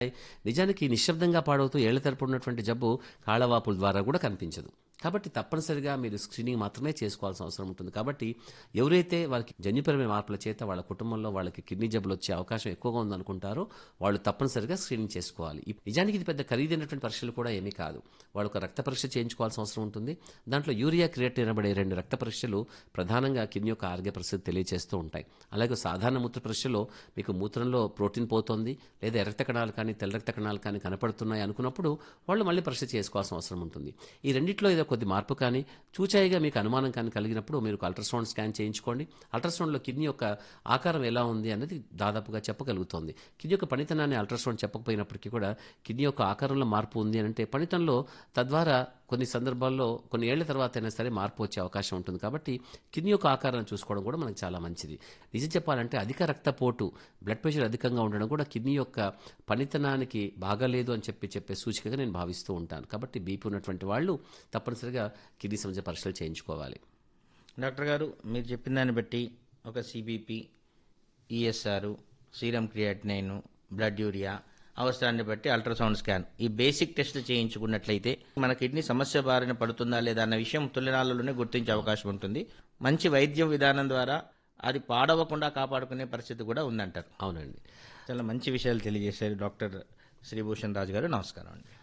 నిజానికి నిశ్శబ్దంగా పాడవుతూ ఏళ్ల తరపు ఉన్నటువంటి జబ్బు కాళ్ళవాపుల ద్వారా కూడా కనిపించదు కాబట్టి తప్పనిసరిగా మీరు స్క్రీనింగ్ మాత్రమే చేసుకోవాల్సిన అవసరం ఉంటుంది కాబట్టి ఎవరైతే వాళ్ళకి జన్యుపరమైన మార్పుల చేత వాళ్ళ కుటుంబంలో వాళ్ళకి కిడ్నీ జబ్బులు వచ్చే అవకాశం ఎక్కువగా ఉందనుకుంటారో వాళ్ళు తప్పనిసరిగా స్క్రీనింగ్ చేసుకోవాలి ఈ- నిజానికి ఇది పెద్ద ఖరీదైనటువంటి పరీక్షలు కూడా ఏమీ కాదు వాళ్ళు ఒక రక్త పరీక్ష చేయించుకోవాల్సిన అవసరం ఉంటుంది దాంట్లో యూరియా క్రియేట్ అనబడే రెండు రక్త పరీక్షలు ప్రధానంగా కిడ్నీ యొక్క ఆరోగ్య పరిస్థితి తెలియజేస్తూ ఉంటాయి అలాగే సాధారణ మూత్ర పరీక్షలో మీకు మూత్రంలో ప్రోటీన్ పోతోంది లేదా ఎర్ర రక్త కణాలు కానీ తెల్ల రక్త కణాలు కానీ కనపడుతున్నాయి అనుకున్నప్పుడు వాళ్ళు మళ్ళీ పరీక్ష చేసుకోవాల్సిన అవసరం ఉంటుంది ఈ రెండిట్లో ఏదో కొద్ది మార్పు కానీ చూచాయిగా మీకు అనుమానం కానీ కలిగినప్పుడు మీరు ఒక అల్ట్రాసౌండ్ స్కాన్ చేయించుకోండి అల్ట్రాసౌండ్లో కిడ్నీ యొక్క ఆకారం ఎలా ఉంది అనేది దాదాపుగా చెప్పగలుగుతోంది కిడ్నీ యొక్క పనితనాన్ని అల్ట్రాసౌండ్ చెప్పకపోయినప్పటికీ కూడా కిడ్నీ యొక్క ఆకారంలో మార్పు ఉంది అని అంటే పనితనంలో తద్వారా కొన్ని సందర్భాల్లో కొన్ని ఏళ్ల తర్వాత అయినా సరే మార్పు వచ్చే అవకాశం ఉంటుంది కాబట్టి కిడ్నీ యొక్క ఆకారాన్ని చూసుకోవడం కూడా మనకు చాలా మంచిది నిజం చెప్పాలంటే అధిక రక్తపోటు బ్లడ్ ప్రెషర్ అధికంగా ఉండడం కూడా కిడ్నీ యొక్క పనితనానికి బాగాలేదు అని చెప్పి చెప్పే సూచికగా నేను భావిస్తూ ఉంటాను కాబట్టి బీపీ ఉన్నటువంటి వాళ్ళు తప్పనిసరిగా కిడ్నీ సంబంధించిన పరీక్షలు చేయించుకోవాలి డాక్టర్ గారు మీరు చెప్పిన దాన్ని బట్టి ఒక CBP ESR serum creatinine blood urea అవసరాన్ని బట్టి అల్ట్రాసౌండ్ స్కాన్ ఈ బేసిక్ టెస్ట్ చేయించుకున్నట్లయితే మన కిడ్నీ సమస్య బారిన పడుతుందా లేదా అన్న విషయం తొలినాళ్ళలోనే గుర్తించే అవకాశం ఉంటుంది మంచి వైద్యం విధానం ద్వారా అది పాడవకుండా కాపాడుకునే పరిస్థితి కూడా ఉందంటారు అవునండి చాలా మంచి విషయాలు తెలియజేశారు డాక్టర్ శ్రీభూషణ్ రాజు గారు నమస్కారం అండి